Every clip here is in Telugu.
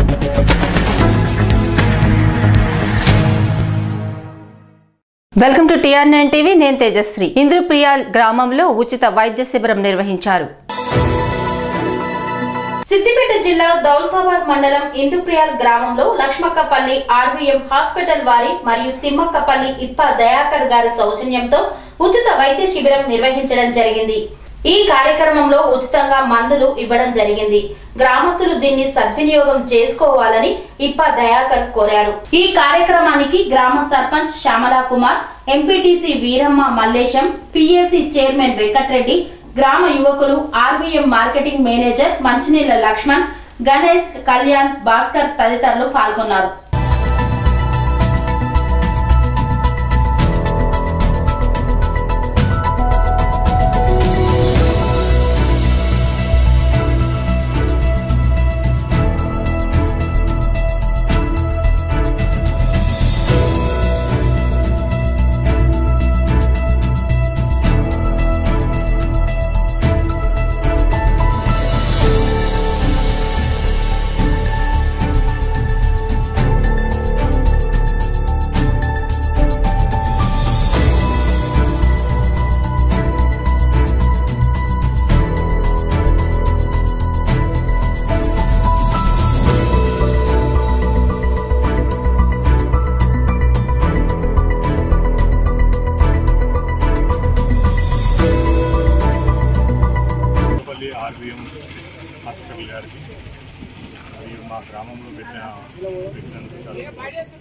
Welcome to T R nine TV నేను తేజశ్రీ ఇంద్రప్రియ గ్రామంలో ఉచిత వైద్య శిబిరం నిర్వహించారు సిద్దిపేట జిల్లా దౌలతాబాద్ మండలం ఇందుప్రియాల్ గ్రామంలో లక్ష్మక్కపల్లి ఆర్వీఎం హాస్పిటల్ వారి మరియు తిమ్మక్కపల్లి ఇప్ప దయాకర్ గారి సౌజన్యంతో ఉచిత వైద్య శిబిరం నిర్వహించడం జరిగింది ఈ కార్యక్రమంలో ఉచితంగా మందులు ఇవ్వడం జరిగింది గ్రామస్తులు దీన్ని సద్వినియోగం చేసుకోవాలని ఇప్ప దయాకర్ కోరారు ఈ కార్యక్రమానికి గ్రామ sarpanch Shyamala Kumar MPTC Veeramma Mallesham PSC chairman Venkatreddy గ్రామ యువకులు ఆర్వీఎం మార్కెటింగ్ మేనేజర్ మంచినీళ్ల లక్ష్మణ్ గణేష్ కళ్యాణ్ భాస్కర్ తదితరులు పాల్గొన్నారు పల్లి ఆర్వీఎం హాస్పిటల్ గారికి మరియు మా గ్రామంలో పెట్టిన పెట్టినందుకు చాలా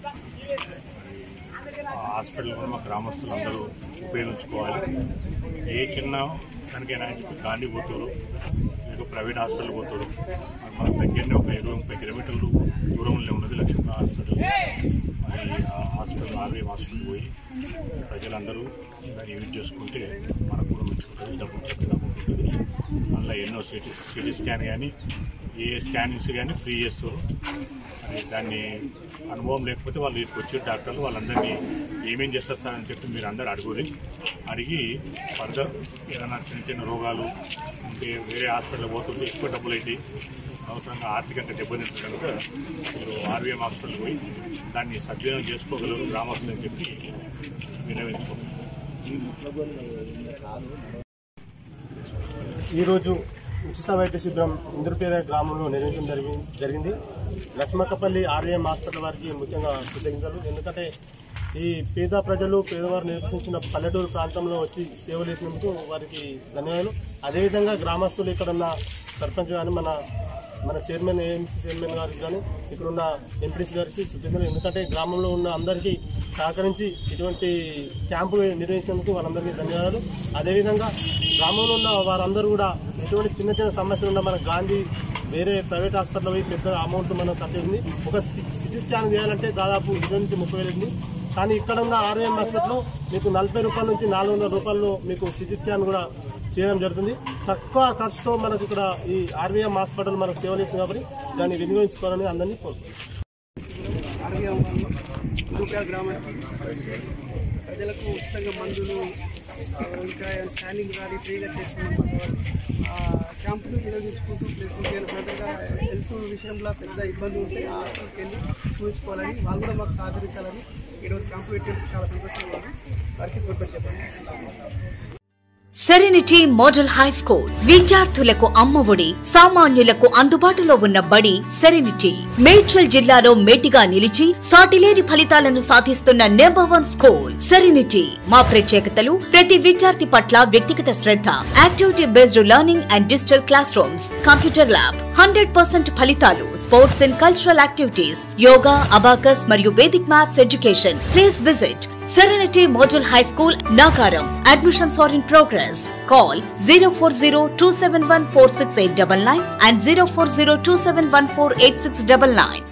మరి ఆ హాస్పిటల్ కూడా మా గ్రామస్తులు అందరూ ఉపయోగించుకోవాలి ఏ చిన్న దానికైనా అని చెప్పి గాంధీ పోతారు లేక ప్రైవేట్ హాస్పిటల్ పోతారు మరి మన దగ్గరనే ఒక ఇరవై ముప్పై కిలోమీటర్లు దూరంలో ఉన్నది లక్ష్మణ హాస్పిటల్ మరి ఆ హాస్పిటల్ ఆర్వీఎం హాస్పిటల్ పోయి ప్రజలందరూ దాన్ని యూజ్ చేసుకుంటే మనకు కూడా మంచిగా డబ్బు డబ్బు ఉంటుంది అందులో ఎన్నో సిటీ సిటీ స్కాన్ కానీ ఏ స్కానింగ్స్ కానీ ఫ్రీ చేస్తారు మరి దాన్ని అనుభవం లేకపోతే వాళ్ళు ఇక్కడికి వచ్చే డాక్టర్లు వాళ్ళందరినీ ఏమేం చేస్తారు సార్ అని చెప్పి మీరు అందరు అడుగురి అడిగి ఫర్దర్ ఏదైనా చిన్న చిన్న రోగాలు ఉంటే వేరే హాస్పిటల్ పోతుంటే ఎక్కువ డబ్బులు అయితే అవసరంగా ఆర్థికంగా దెబ్బతింటుంది కనుక మీరు ఆర్వీఎం హాస్పిటల్ పోయి దాన్ని సద్వినియోగం చేసుకోగలరు గ్రామస్తులు అని చెప్పి వినవించుకోండి ఈరోజు ఉచిత వైద్య శిబిరం ఇంద్రపేద గ్రామంలో నిర్వహించడం జరిగి జరిగింది లక్ష్మక్కపల్లి ఆర్ఏఎం హాస్పిటల్ వారికి ముఖ్యంగా కృతజ్ఞతలు ఎందుకంటే ఈ పేద ప్రజలు పేదవారు నివసించిన పల్లెటూరు ప్రాంతంలో వచ్చి సేవలు చేసినందుకు వారికి ధన్యవాదాలు అదేవిధంగా గ్రామస్తులు ఇక్కడ ఉన్న సర్పంచ్ కానీ మన మన చైర్మన్ ఏఎంసీ చైర్మన్ గారికి కానీ ఇక్కడ ఉన్న ఎంపీసీ గారికి కృతజ్ఞతలు ఎందుకంటే గ్రామంలో ఉన్న అందరికీ సహకరించి ఇటువంటి క్యాంపు నిర్వహించినందుకు వాళ్ళందరికీ ధన్యవాదాలు అదేవిధంగా గ్రామంలో ఉన్న వారందరూ కూడా ఎటువంటి చిన్న చిన్న సమస్యలు ఉన్న మన గాంధీ వేరే ప్రైవేట్ హాస్పిటల్ పోయి పెద్ద అమౌంట్ మనం ఖర్చు ఒక సిటీ స్కాన్ చేయాలంటే దాదాపు ఇరవై నుంచి ముప్పై వేలు అయింది కానీ ఇక్కడ ఉన్న ఆర్ఎం హాస్పిటల్లో మీకు నలభై రూపాయల నుంచి నాలుగు వందల రూపాయల్లో మీకు సిటీ స్కాన్ కూడా చేయడం జరుగుతుంది తక్కువ ఖర్చుతో మనకు ఇక్కడ ఈ ఆర్వీఎం హాస్పిటల్ మనకు సేవలు ఇస్తుంది కాబట్టి దాన్ని వినియోగించుకోవాలని అందరినీ కోరుతున్నాను రూపాయల గ్రామానికి ప్రజలకు ఉచితంగా మందులు ఆ, ఇంకా స్కానింగ్ కానీ ఫ్రీగా చేస్తున్నాం ఆ క్యాంపులు వినియోగించుకుంటూ ప్లస్ ఇంకేమైనా ఫర్దర్గా హెల్త్ విషయంలో పెద్ద ఇబ్బంది ఉంటే ఆ హాస్పిటల్కి వెళ్ళి చూపించుకోవాలని వాళ్ళు కూడా మాకు సహకరించాలని ఈరోజు క్యాంపు పెట్టేందుకు చాలా సంతోషంగా ఉంది వారికి కోరుకొని చెప్పండి సెరెనిటీ మోడల్ హై స్కూల్ విద్యార్థులకు అమ్మఒడి సామాన్యులకు అందుబాటులో ఉన్న బడి సెరెనిటీ మేడ్చల్ జిల్లాలో మేటిగా నిలిచి సాటిలేని ఫలితాలను సాధిస్తున్న నెంబర్ వన్ స్కూల్ సెరెనిటీ మా ప్రత్యేకతలు ప్రతి విద్యార్థి పట్ల వ్యక్తిగత శ్రద్ధ activity based learning and digital class rooms computer lab hundred percent ఫలితాలు sports and cultural activities yoga abacus మరియు Vedic maths education please visit Serenity Model High School, Nagaram. Admissions are in progress. Call 040 and 040 271 8699.